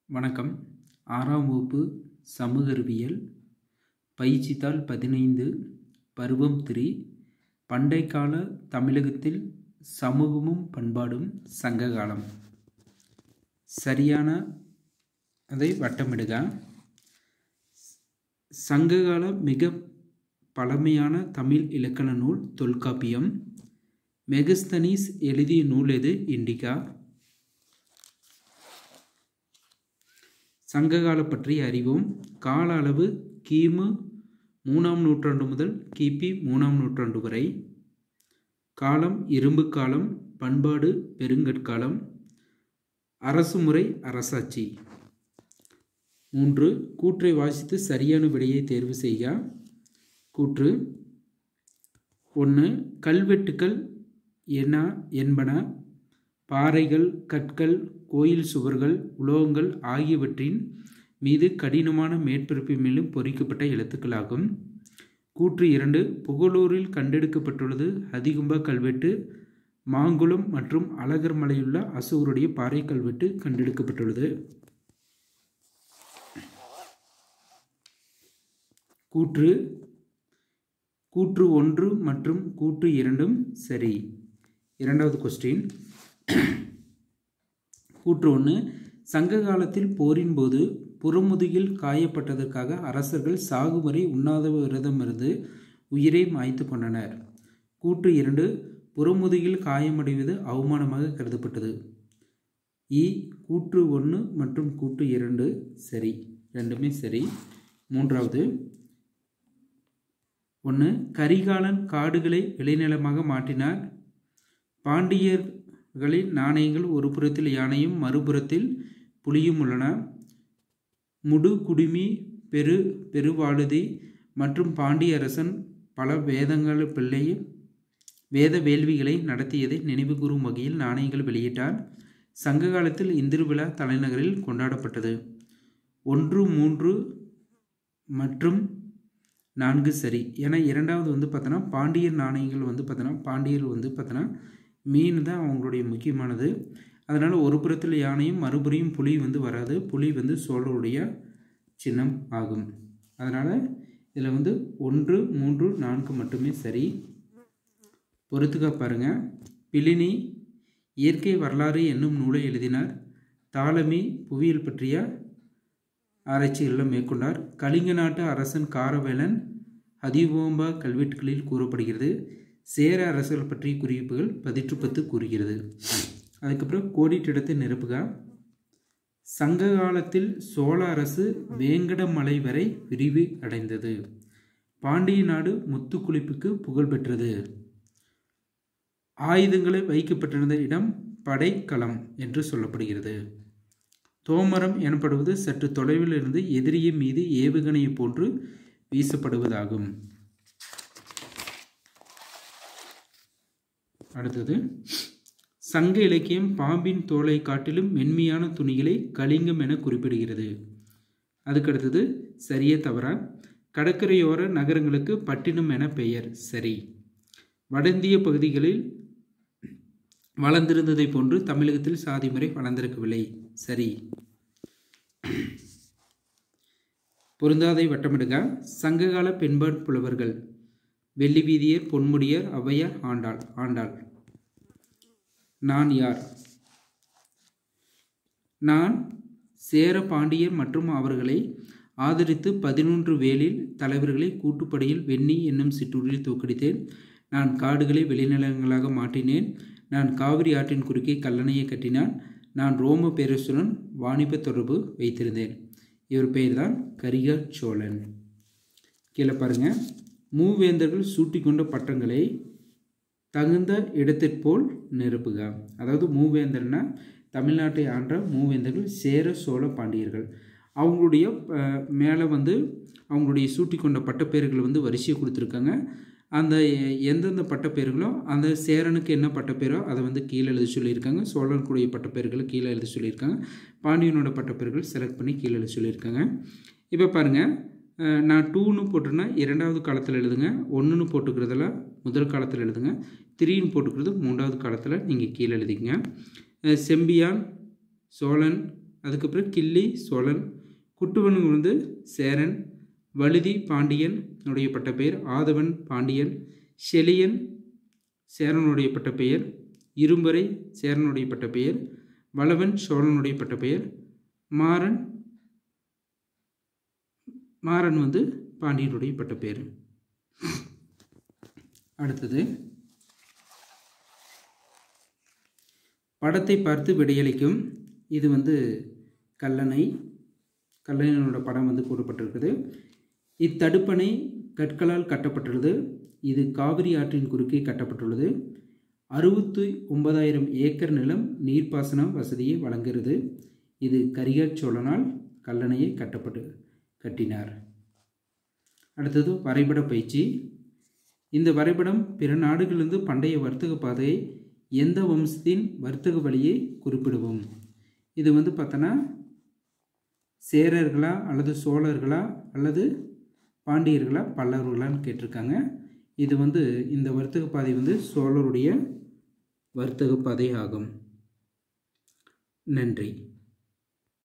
வணக்கம் ஆறாம் வகுப்பு சமூக அறிவியல் பயிற்சித்தாள் பதினைந்து பருவம் த்ரீ பண்டைக்கால தமிழகத்தில் சமூகமும் பண்பாடும் சங்ககாலம் சரியான அதை வட்டமிடுக சங்ககால மிக பழமையான தமிழ் இலக்கண நூல் தொல்காப்பியம் மெகஸ்தனீஸ் எழுதிய நூல் எது இண்டிகா சங்ககால பற்றி அறிவோம் கால அளவு கிமு மூணாம் நூற்றாண்டு முதல் கிபி மூணாம் நூற்றாண்டு வரை காலம் இரும்பு காலம் பண்பாடு பெருங்கற்காலம் அரசு முறை அரசாட்சி மூன்று கூற்றை வாசித்து சரியான விடையை தேர்வு செய்க கூற்று ஒன்று கல்வெட்டுக்கள் என என்பன பாறைகள் கற்கள் கோயில் சுவர்கள் உலோகங்கள் ஆகியவற்றின் மீது கடினமான மேற்பரப்பின் மேலும் பொறிக்கப்பட்ட எழுத்துக்களாகும் கூற்று இரண்டு புகழூரில் கண்டெடுக்கப்பட்டுள்ளது அதிகும்ப கல்வெட்டு மாங்குளம் மற்றும் அழகர் மலையுள்ள அசூருடைய பாறை கல்வெட்டு கண்டெடுக்கப்பட்டுள்ளது கூற்று கூற்று ஒன்று மற்றும் கூற்று இரண்டும் சரி இரண்டாவது கொஸ்டின் கூற்று ஒன்று சங்க காலத்தில் போரின் போது புறமுதுகில் காயப்பட்டதற்காக அரசர்கள் சாகுவரை உண்ணாத விரதமிருந்து உயிரை மாய்த்து கொண்டனர் கூற்று இரண்டு புறமுதுகில் காயமடைவது அவமானமாக கருதப்பட்டது இ கூற்று ஒன்று மற்றும் கூற்று இரண்டு சரி ரெண்டுமே சரி மூன்றாவது ஒன்று கரிகாலன் காடுகளை விளைநிலமாக மாற்றினார் பாண்டியர்களின் நாணயங்கள் ஒரு புறத்தில் யானையும் மறுபுறத்தில் புலியும் உள்ளன முடு குடுமி பெரு பெருவாளுதி மற்றும் பாண்டிய அரசன் பல வேதங்கள் பிள்ளை வேத வேள்விகளை நடத்தியதை நினைவு கூறும் வகையில் நாணயங்கள் வெளியிட்டார் சங்க காலத்தில் இந்திரு விழா தலைநகரில் கொண்டாடப்பட்டது ஒன்று மூன்று மற்றும் நான்கு சரி ஏன்னா இரண்டாவது வந்து பார்த்தோன்னா பாண்டியர் நாணயங்கள் வந்து பார்த்தோன்னா பாண்டியர் வந்து பார்த்தோன்னா மீன் தான் அவங்களுடைய முக்கியமானது அதனால் ஒரு புறத்தில் யானையும் மறுபுறையும் புலி வந்து வராது புலி வந்து சோழருடைய சின்னம் ஆகும் அதனால் இதில் வந்து ஒன்று மூன்று நான்கு மட்டுமே சரி பொறுத்துக்க பாருங்கள் பிலினி இயற்கை வரலாறு என்னும் நூலை எழுதினார் தாலமி புவியியல் பற்றிய ஆராய்ச்சிகளில் மேற்கொண்டார் கலிங்க நாட்டு அரசன் காரவேலன் அதிபோம்பா கல்வெட்டுகளில் கூறப்படுகிறது சேர அரசர்கள் பற்றிய குறிப்புகள் பதிற்று பத்து கூறுகிறது அதுக்கப்புறம் கோடிட்டிடத்தை நிரப்புக சங்க காலத்தில் சோழ அரசு வேங்கடமலை வரை விரிவு அடைந்தது பாண்டிய நாடு முத்துக்குளிப்புக்கு புகழ் பெற்றது ஆயுதங்களை வைக்கப்பட்டிருந்த இடம் படைக்களம் என்று சொல்லப்படுகிறது தோமரம் எனப்படுவது சற்று தொலைவில் இருந்து எதிரியை மீது ஏவுகணையை போன்று வீசப்படுவதாகும் அடுத்தது சங்க இலக்கியம் பாம்பின் தோலை காட்டிலும் மென்மையான துணிகளை கலிங்கம் என குறிப்பிடுகிறது அதுக்கடுத்தது சரியே தவறா கடற்கரையோர நகரங்களுக்கு பட்டினம் என பெயர் சரி வடந்திய பகுதிகளில் வளர்ந்திருந்ததை போன்று தமிழகத்தில் சாதி முறை வளர்ந்திருக்கவில்லை சரி பொருந்தாதை வட்டமிடுக சங்ககால பெண்பாட் புலவர்கள் வெள்ளி வீதியர் பொன்முடியர் ஔவையார் ஆண்டாள் ஆண்டாள் நான் யார் நான் சேர பாண்டியர் மற்றும் அவர்களை ஆதரித்து பதினொன்று வேலில் தலைவர்களை கூட்டுப்படையில் வெண்ணி என்னும் சிற்றூரில் தோக்கடித்தேன் நான் காடுகளை வெளிநிலங்களாக மாற்றினேன் நான் காவிரி ஆற்றின் குறுக்கே கல்லணையை கட்டினான் நான் ரோம பேரரசுடன் வாணிப தொடர்பு வைத்திருந்தேன் இவர் பெயர்தான் கரிக சோழன் கீழே பாருங்க மூவேந்தர்கள் சூட்டி கொண்ட பட்டங்களை தகுந்த இடத்திற்போல் நிரப்புக அதாவது மூவேந்தர்னா தமிழ்நாட்டை ஆண்ட மூவேந்தர்கள் சேர சோழ பாண்டியர்கள் அவங்களுடைய மேலே வந்து அவங்களுடைய சூட்டி கொண்ட பட்டப்பேர்கள் வந்து வரிசையை கொடுத்துருக்காங்க அந்த எந்தெந்த பட்டப்பேர்களோ அந்த சேரனுக்கு என்ன பட்டப்பேரோ அதை வந்து கீழே எழுதி சொல்லியிருக்காங்க சோழனுக்குடைய பட்டப்பேர்களை கீழே எழுதி சொல்லியிருக்காங்க பாண்டியனோட பட்டப்பேர்கள் செலக்ட் பண்ணி கீழே எழுதி சொல்லியிருக்காங்க இப்போ பாருங்கள் நான் டூன்னு போட்டிருந்தா இரண்டாவது காலத்தில் எழுதுங்க ஒன்றுன்னு போட்டுக்கிறதுல முதல் காலத்தில் எழுதுங்க த்ரீன்னு போட்டுக்கிறது மூன்றாவது காலத்தில் நீங்கள் கீழே எழுதிங்க செம்பியான் சோழன் அதுக்கப்புறம் கிள்ளி சோழன் குட்டுவன் வந்து சேரன் வழுதி பாண்டியன் உடைய பட்ட பெயர் ஆதவன் பாண்டியன் செலியன் சேரனுடைய பட்ட பெயர் இரும்பறை சேரனுடைய பட்ட பெயர் வளவன் சோழனுடைய பட்ட பெயர் மாறன் மாறன் வந்து பாண்டியனுடைய பட்ட பெயர் அடுத்தது படத்தை பார்த்து விடையளிக்கும் இது வந்து கல்லணை கல்லணையோட படம் வந்து கூறப்பட்டிருக்குது இத்தடுப்பணை கற்களால் கட்டப்பட்டுள்ளது இது காவிரி ஆற்றின் குறுக்கே கட்டப்பட்டுள்ளது அறுபத்தி ஒன்பதாயிரம் ஏக்கர் நிலம் நீர்ப்பாசன வசதியை வழங்குகிறது இது கரிகால் சோழனால் கல்லணையை கட்டப்பட்டு கட்டினார் அடுத்தது வரைபட பயிற்சி இந்த வரைபடம் பிற நாடுகளிலிருந்து பண்டைய வர்த்தக பாதையை எந்த வம்சத்தின் வர்த்தக வழியை குறிப்பிடுவோம் இது வந்து பார்த்தோன்னா சேரர்களா அல்லது சோழர்களா அல்லது பாண்டியர்களா பல்லவர்களான்னு கேட்டிருக்காங்க இது வந்து இந்த வர்த்தக பாதை வந்து சோழருடைய வர்த்தக பாதை ஆகும் நன்றி